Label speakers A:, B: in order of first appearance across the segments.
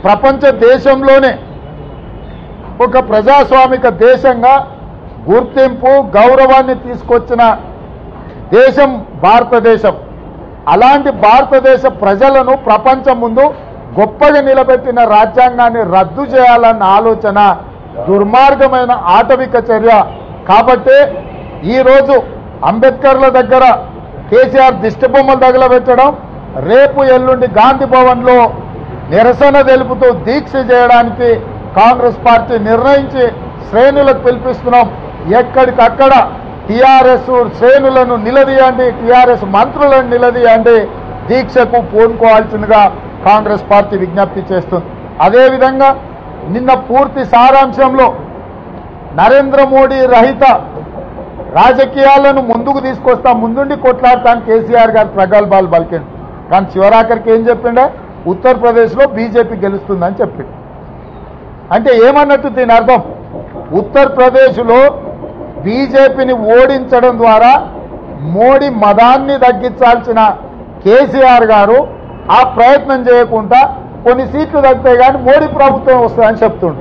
A: ప్రపంచ దేశంలోనే ఒక ప్రజాస్వామిక దేశంగా గుర్తింపు గౌరవాన్ని తీసుకొచ్చిన దేశం భారతదేశం అలాంటి భారతదేశ ప్రజలను ప్రపంచం ముందు గొప్పగా నిలబెట్టిన రాజ్యాంగాన్ని రద్దు చేయాలన్న ఆలోచన దుర్మార్గమైన ఆటవిక చర్య కాబట్టే ఈరోజు అంబేద్కర్ల దగ్గర కేసీఆర్ దిష్టి బొమ్మలు తగలబెట్టడం రేపు ఎల్లుండి గాంధీ భవన్లో నిరసన తెలుపుతూ దీక్ష చేయడానికి కాంగ్రెస్ పార్టీ నిర్ణయించి శ్రేణులకు పిలిపిస్తున్నాం ఎక్కడికక్కడ టిఆర్ఎస్ శ్రేణులను నిలదీయండి టిఆర్ఎస్ మంత్రులను నిలదీయండి దీక్షకు పూనుకోవాల్సిందిగా కాంగ్రెస్ పార్టీ విజ్ఞప్తి చేస్తుంది అదేవిధంగా నిన్న పూర్తి సారాంశంలో నరేంద్ర మోడీ రహిత రాజకీయాలను ముందుకు తీసుకొస్తా ముందుండి కొట్లాడతాను కేసీఆర్ గారు ప్రగల్భాలు పలికిండు కానీ చివరాఖరికి ఏం చెప్పిండే ఉత్తరప్రదేశ్లో బీజేపీ గెలుస్తుందని చెప్పిండు అంటే ఏమన్నట్టు దీని అర్థం ఉత్తరప్రదేశ్లో బీజేపీని ఓడించడం ద్వారా మోడీ మదాన్ని తగ్గించాల్సిన కేసీఆర్ గారు ఆ ప్రయత్నం చేయకుండా కొన్ని సీట్లు తగ్గుతాయి కానీ మోడీ ప్రభుత్వం వస్తుందని చెప్తుండు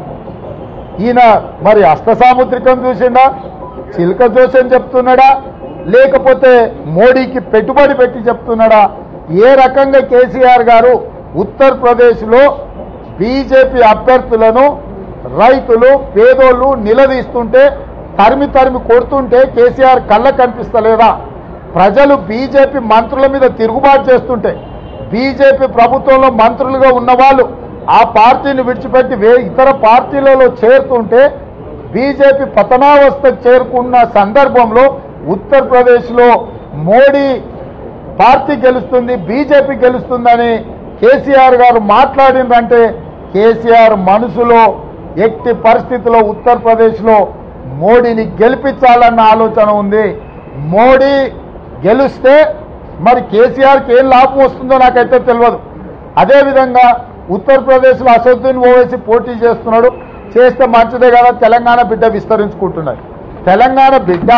A: ఈయన మరి అష్టసాముద్రికం చూసిండా చిలక జోసని చెప్తున్నాడా లేకపోతే మోడీకి పెట్టుబడి పెట్టి చెప్తున్నాడా ఏ రకంగా కేసీఆర్ గారు ఉత్తరప్రదేశ్లో బీజేపీ అభ్యర్థులను రైతులు పేదోళ్ళు నిలదీస్తుంటే తరిమి తరిమి కొడుతుంటే కేసీఆర్ కళ్ళ కనిపిస్తలేదా ప్రజలు బీజేపీ మంత్రుల మీద తిరుగుబాటు చేస్తుంటే బీజేపీ ప్రభుత్వంలో మంత్రులుగా ఉన్నవాళ్ళు ఆ పార్టీని విడిచిపెట్టి వే ఇతర పార్టీలలో చేరుతుంటే బీజేపీ పతనావస్థకు చేరుకున్న సందర్భంలో ఉత్తరప్రదేశ్లో మోడీ పార్టీ గెలుస్తుంది బీజేపీ గెలుస్తుందని కేసీఆర్ గారు మాట్లాడిందంటే కేసీఆర్ మనసులో ఎట్టి పరిస్థితిలో ఉత్తరప్రదేశ్లో మోడీని గెలిపించాలన్న ఆలోచన ఉంది మోడీ గెలిస్తే మరి కేసీఆర్కి ఏం లాభం వస్తుందో నాకైతే తెలియదు అదేవిధంగా ఉత్తరప్రదేశ్లో అసదుద్దీన్ ఓవైసీ పోటీ చేస్తున్నాడు చేస్తే మంచిదే కదా తెలంగాణ బిడ్డ విస్తరించుకుంటున్నాడు తెలంగాణ బిడ్డ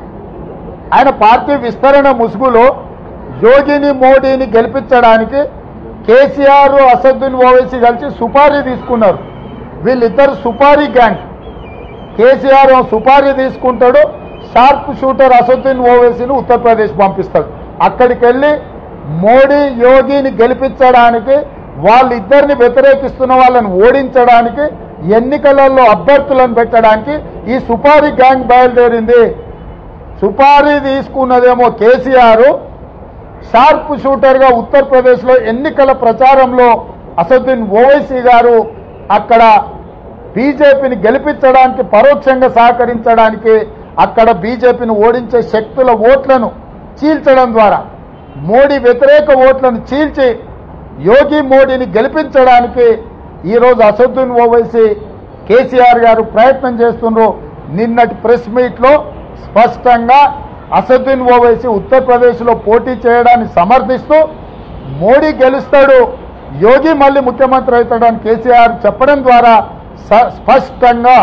A: ఆయన పార్టీ విస్తరణ ముసుగులో యోగిని మోడీని గెలిపించడానికి కేసీఆర్ అసదుద్దీన్ ఓవైసీ కలిసి సుపారీ తీసుకున్నారు వీళ్ళిద్దరు సుపారీ గ్యాంగ్ కేసీఆర్ సుపారీ తీసుకుంటాడు షార్ప్ షూటర్ అసదుద్దీన్ ఓవైసీని ఉత్తరప్రదేశ్ పంపిస్తాడు అక్కడికి వెళ్ళి మోడీ యోగిని గెలిపించడానికి వాళ్ళిద్దరిని వ్యతిరేకిస్తున్న వాళ్ళని ఓడించడానికి ఎన్నికలలో అభ్యర్థులను పెట్టడానికి ఈ సుపారీ గ్యాంగ్ బయలుదేరింది సుపారీ తీసుకున్నదేమో కేసీఆర్ షార్ప్ షూటర్గా ఉత్తరప్రదేశ్లో ఎన్నికల ప్రచారంలో అసదుద్దీన్ ఓవైసీ గారు అక్కడ బీజేపీని గెలిపించడానికి పరోక్షంగా సహకరించడానికి అక్కడ బీజేపీని ఓడించే శక్తుల ఓట్లను చీల్చడం ద్వారా మోడీ వ్యతిరేక ఓట్లను చీల్చి యోగి మోడీని గెలిపించడానికి ఈరోజు అసదుద్దీన్ ఓవైసీ కేసీఆర్ గారు ప్రయత్నం చేస్తున్నారు నిన్నటి ప్రెస్ మీట్లో స్పష్టంగా అసదుద్దీన్ ఓవైసీ ఉత్తరప్రదేశ్లో పోటీ చేయడాన్ని సమర్థిస్తూ మోడీ గెలుస్తాడు యోగి మళ్ళీ ముఖ్యమంత్రి అవుతాడని కేసీఆర్ చెప్పడం ద్వారా స- స్పష్టంగా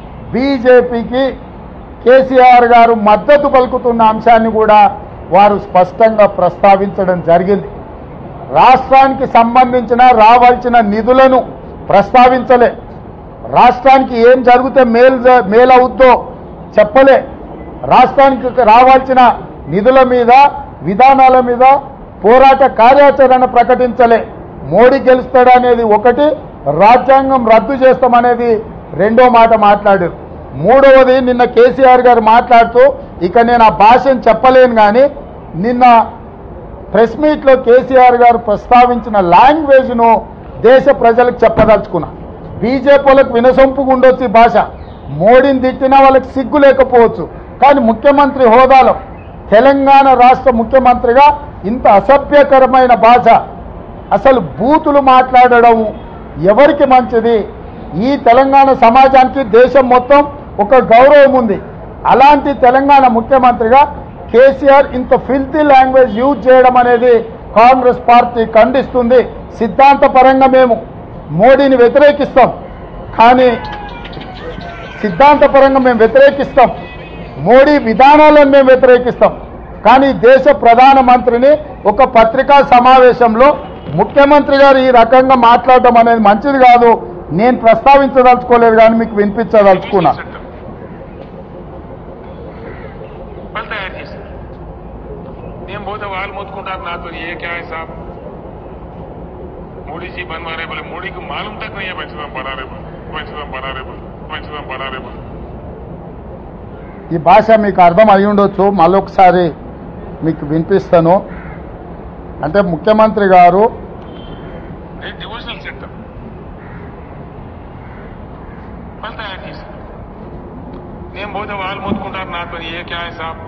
A: బీజేపీకి కేసీఆర్ గారు మద్దతు పలుకుతున్న అంశాన్ని కూడా వారు స్పష్టంగా ప్రస్తావించడం జరిగింది రాష్ట్రానికి సంబంధించిన రావాల్సిన నిధులను ప్రస్తావించలే రాష్ట్రానికి ఏం జరిగితే మేలు జ- మేలవుద్దో చెప్పలే రాష్ట్రానికి రావాల్సిన నిధుల మీద విధానాల మీద పోరాట కార్యాచరణ ప్రకటించలే మోడీ గెలుస్తాడనేది ఒకటి రాజ్యాంగం రద్దు చేస్తామనేది రెండో మాట మాట్లాడారు మూడవది నిన్న కేసీఆర్ గారు మాట్లాడుతూ ఇక నేను ఆ భాషను చెప్పలేను కానీ నిన్న ప్రెస్ మీట్లో కేసీఆర్ గారు ప్రస్తావించిన లాంగ్వేజ్ను దేశ ప్రజలకు చెప్పదలుచుకున్నా బీజేపీలకు వినసొంపుగా ఉండొచ్చు ఈ భాష మోడీని తిట్టినా వాళ్ళకి సిగ్గు లేకపోవచ్చు కానీ ముఖ్యమంత్రి హోదాలో తెలంగాణ రాష్ట్ర ముఖ్యమంత్రిగా ఇంత అసభ్యకరమైన భాష అసలు బూతులు మాట్లాడడం ఎవరికి మంచిది ఈ తెలంగాణ సమాజానికి దేశం మొత్తం ఒక గౌరవం ఉంది అలాంటి తెలంగాణ ముఖ్యమంత్రిగా కేసీఆర్ ఇంత ఫిల్తీ లాంగ్వేజ్ యూజ్ చేయడం అనేది కాంగ్రెస్ పార్టీ ఖండిస్తుంది సిద్ధాంతపరంగా మేము మోడీని వ్యతిరేకిస్తాం కానీ సిద్ధాంతపరంగా మేము వ్యతిరేకిస్తాం మోడీ విధానాలను మేము వ్యతిరేకిస్తాం కానీ దేశ ప్రధానమంత్రిని ఒక పత్రికా సమావేశంలో ముఖ్యమంత్రి గారు ఈ రకంగా మాట్లాడడం అనేది మంచిది కాదు నేను ప్రస్తావించదలుచుకోలేదు కానీ మీకు వినిపించదలుచుకున్నా
B: చట్టం వాళ్ళు తయారు చేశారు నేను పోతే వాళ్ళు మొత్తుకుంటారు నాతో ఏ క్యా है साहब मोदी जी बनवा रहे बोले मोदी को मालूम तक नहीं है पंचतम बना रहे बोले पंचतम बना रहे बोले पंचतम बना रहे बोले
A: ఈ భాష మీకు అర్థం అయి ఉండొచ్చు మళ్ళొకసారి మీకు వినిపిస్తాను అంటే ముఖ్యమంత్రి గారు
B: ఇది డివోషనల్ చట్టం వాళ్ళు తయారు చేశారు నేను పోతే వాళ్ళు మొత్తుకుంటారు నాతో ఏ క్యా है साहब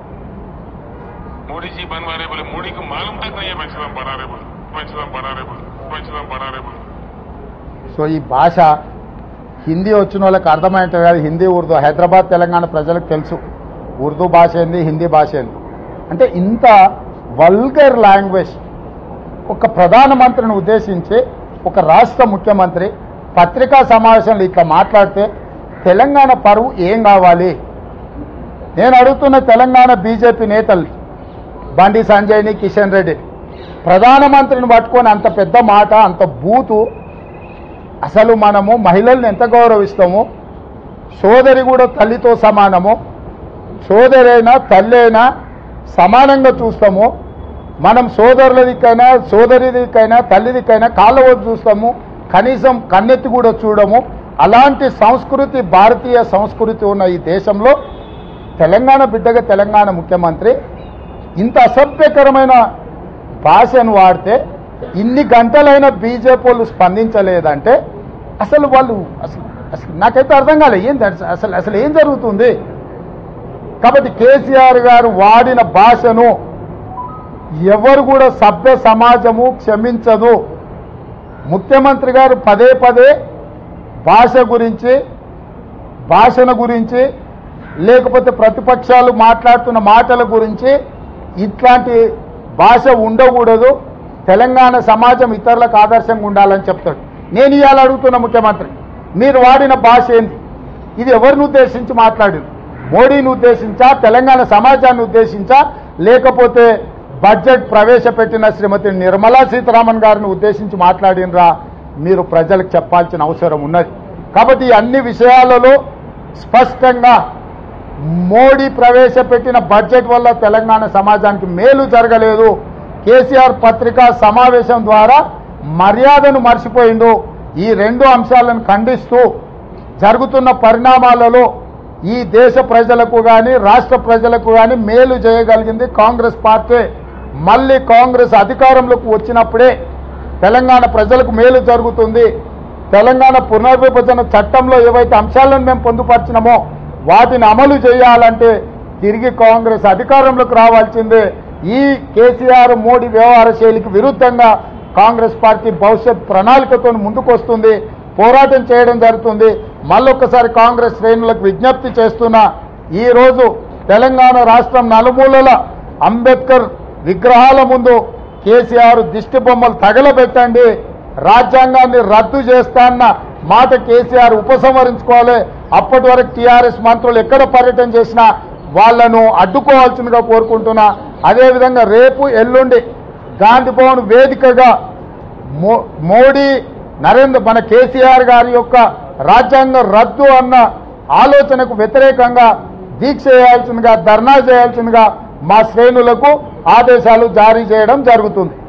B: मोदी जी बनवा रहे बोले मोदी को मालूम तक नहीं है पंचतम बना रहे बोले पंचतम बना रहे बोले पंचतम बना रहे बोले
A: సో ఈ భాష హిందీ వచ్చిన వాళ్ళకి అర్థమైంటుంది కాదు హిందీ ఉర్దూ హైదరాబాద్ తెలంగాణ ప్రజలకు తెలుసు ఉర్దూ భాష ఏంది హిందీ భాష ఏంది అంటే ఇంత వల్గర్ లాంగ్వేజ్ ఒక ప్రధానమంత్రిని ఉద్దేశించి ఒక రాష్ట్ర ముఖ్యమంత్రి పత్రికా సమావేశంలో ఇట్లా మాట్లాడితే తెలంగాణ పరువు ఏం కావాలి నేను అడుగుతున్న తెలంగాణ బీజేపీ నేతలు బండి సంజయ్ని కిషన్ రెడ్డి ప్రధానమంత్రిని పట్టుకొని అంత పెద్ద మాట అంత బూతు అసలు మనము మహిళల్ని ఎంత గౌరవిస్తాము సోదరి కూడా తల్లితో సమానము సోదరైనా తల్లి అయినా సమానంగా చూస్తాము మనం సోదరుల దిక్కైనా సోదరి దిక్కైనా తల్లి దిక్కైనా కాళ్ళ వద్ద చూస్తాము కనీసం కన్నెత్తి కూడా చూడము అలాంటి సంస్కృతి భారతీయ సంస్కృతి ఉన్న ఈ దేశంలో తెలంగాణ బిడ్డగా తెలంగాణ ముఖ్యమంత్రి ఇంత అసభ్యకరమైన భాషను వాడితే ఇన్ని గంటలైన బీజేపీ వాళ్ళు స్పందించలేదంటే అసలు వాళ్ళు అసలు అసలు నాకైతే అర్థం కాలే ఏం జరు- అసలు అసలు ఏం జరుగుతుంది కాబట్టి కేసీఆర్ గారు వాడిన భాషను ఎవరు కూడా సభ్య సమాజము క్షమించదు ముఖ్యమంత్రి గారు పదే పదే భాష గురించి భాషణ గురించి లేకపోతే ప్రతిపక్షాలు మాట్లాడుతున్న మాటల గురించి ఇట్లాంటి భాష ఉండకూడదు తెలంగాణ సమాజం ఇతరులకు ఆదర్శంగా ఉండాలని చెప్తాడు నేను ఇవాళ అడుగుతున్న ముఖ్యమంత్రి మీరు వాడిన భాష ఏంది ఇది ఎవరిని ఉద్దేశించి మాట్లాడింది మోడీని ఉద్దేశించా తెలంగాణ సమాజాన్ని ఉద్దేశించా లేకపోతే బడ్జెట్ ప్రవేశపెట్టిన శ్రీమతి నిర్మలా సీతారామన్ గారిని ఉద్దేశించి మాట్లాడినరా మీరు ప్రజలకు చెప్పాల్సిన అవసరం ఉన్నది కాబట్టి ఈ అన్ని విషయాలలో స్పష్టంగా మోడీ ప్రవేశపెట్టిన బడ్జెట్ వల్ల తెలంగాణ సమాజానికి మేలు జరగలేదు కేసీఆర్ పత్రికా సమావేశం ద్వారా మర్యాదను మర్చిపోయిండు ఈ రెండు అంశాలను ఖండిస్తూ జరుగుతున్న పరిణామాలలో ఈ దేశ ప్రజలకు కానీ రాష్ట్ర ప్రజలకు కానీ మేలు చేయగలిగింది కాంగ్రెస్ పార్టీ మళ్ళీ కాంగ్రెస్ అధికారంలోకి వచ్చినప్పుడే తెలంగాణ ప్రజలకు మేలు జరుగుతుంది తెలంగాణ పునర్విభజన చట్టంలో ఏవైతే అంశాలను మేము పొందుపరిచినామో వాటిని అమలు చేయాలంటే తిరిగి కాంగ్రెస్ అధికారంలోకి రావాల్సిందే ఈ కేసీఆర్ మోడీ వ్యవహార శైలికి విరుద్ధంగా కాంగ్రెస్ పార్టీ భవిష్యత్ ప్రణాళికతో ముందుకు వస్తుంది పోరాటం చేయడం జరుగుతుంది మళ్ళొక్కసారి కాంగ్రెస్ శ్రేణులకు విజ్ఞప్తి చేస్తున్నా ఈ రోజు తెలంగాణ రాష్ట్రం నలుమూలల అంబేద్కర్ విగ్రహాల ముందు కేసీఆర్ దిష్టి బొమ్మలు తగలబెట్టండి రాజ్యాంగాన్ని రద్దు చేస్తాన్న మాట కేసీఆర్ ఉపసంహరించుకోవాలి అప్పటి వరకు టీఆర్ఎస్ మంత్రులు ఎక్కడ పర్యటన చేసినా వాళ్లను అడ్డుకోవాల్సిందిగా కోరుకుంటున్నా అదేవిధంగా రేపు ఎల్లుండి గాంధీ భవన్ వేదికగా మో- మోడీ నరేంద్ర మన కేసీఆర్ గారి యొక్క రాజ్యాంగ రద్దు అన్న ఆలోచనకు వ్యతిరేకంగా దీక్ష చేయాల్సిందిగా ధర్నా చేయాల్సిందిగా మా శ్రేణులకు ఆదేశాలు జారీ చేయడం జరుగుతుంది